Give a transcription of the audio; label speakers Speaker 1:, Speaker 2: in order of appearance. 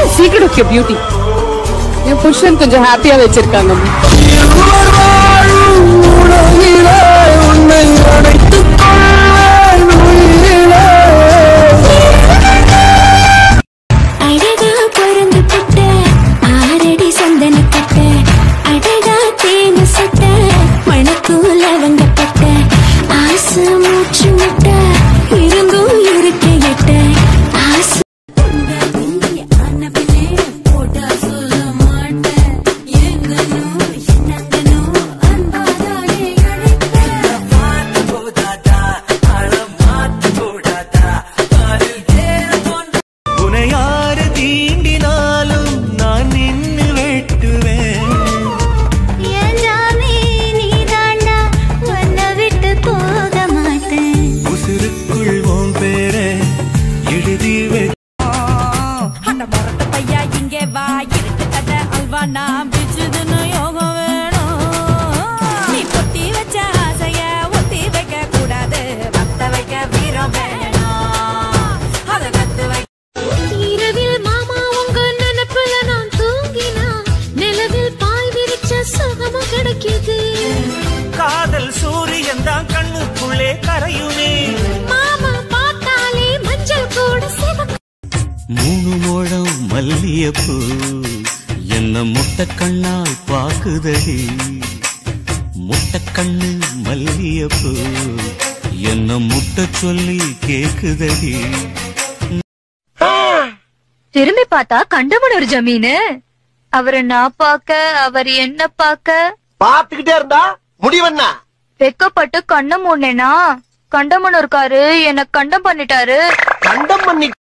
Speaker 1: secret of your beauty என் புருஷன் கொஞ்சம் ஹாப்பியா வச்சிருக்காங்க
Speaker 2: அழகா பொருந்து பட்ட ஆரடி சந்தன கட்ட அழகா தேனு சட்ட மணக்கும் லவங்கப்பட்ட ஆசை மூச்சு முட்ட இருந்தும் இருக்க எட்ட ஆசை
Speaker 3: உனையாறு தீண்டினாலும் நான் நின்னு வெட்டுவேன்
Speaker 2: என் ஜாமி நீ தாண்டா உன்னை விட்டு போக மாட்டேன்
Speaker 3: உசுருக்குள் உன் பேரை எழுதி வை
Speaker 4: அந்த மரத்து பையா இங்கே வா இருட்டு கட்ட அல்வா நான் பிச்சுதுன்னு யோகம் வேணும் நீ பொத்தி வச்ச ஆசைய ஒத்தி வைக்க கூடாது வத்த வைக்க வீரம் வேணும் அதை கத்து வை
Speaker 2: இரவில் மாமா உங்க நினைப்புல நான் தூங்கினா நிலவில் பாய் விரிச்ச சுகமும் கிடைக்குது
Speaker 3: காதல் சூரியன் தான் கண்ணுக்குள்ளே கரையுமே
Speaker 2: மாமா பார்த்தாலே மஞ்சள் கூட சிவக்கும்
Speaker 3: மூணு முழம் மல்லியப்பூ என்ன முட்டை கண்ணால் பாக்குதடி முட்டை கண்ணு மல்லியப்பூ என்ன முட்டை சொல்லி கேக்குதடி
Speaker 5: திரும்பி பார்த்தா கண்டவன் ஒரு ஜமீனு அவரை நான் பார்க்க அவர் என்ன பார்க்க
Speaker 6: பாத்துக்கிட்டே இருந்தா முடிவென்ன
Speaker 5: வெக்கப்பட்டு கண்ணம் மூடனேனா கண்டமன் இருக்காரு என்ன கண்டம் பண்ணிட்டாரு
Speaker 6: கண்டம் பண்ணி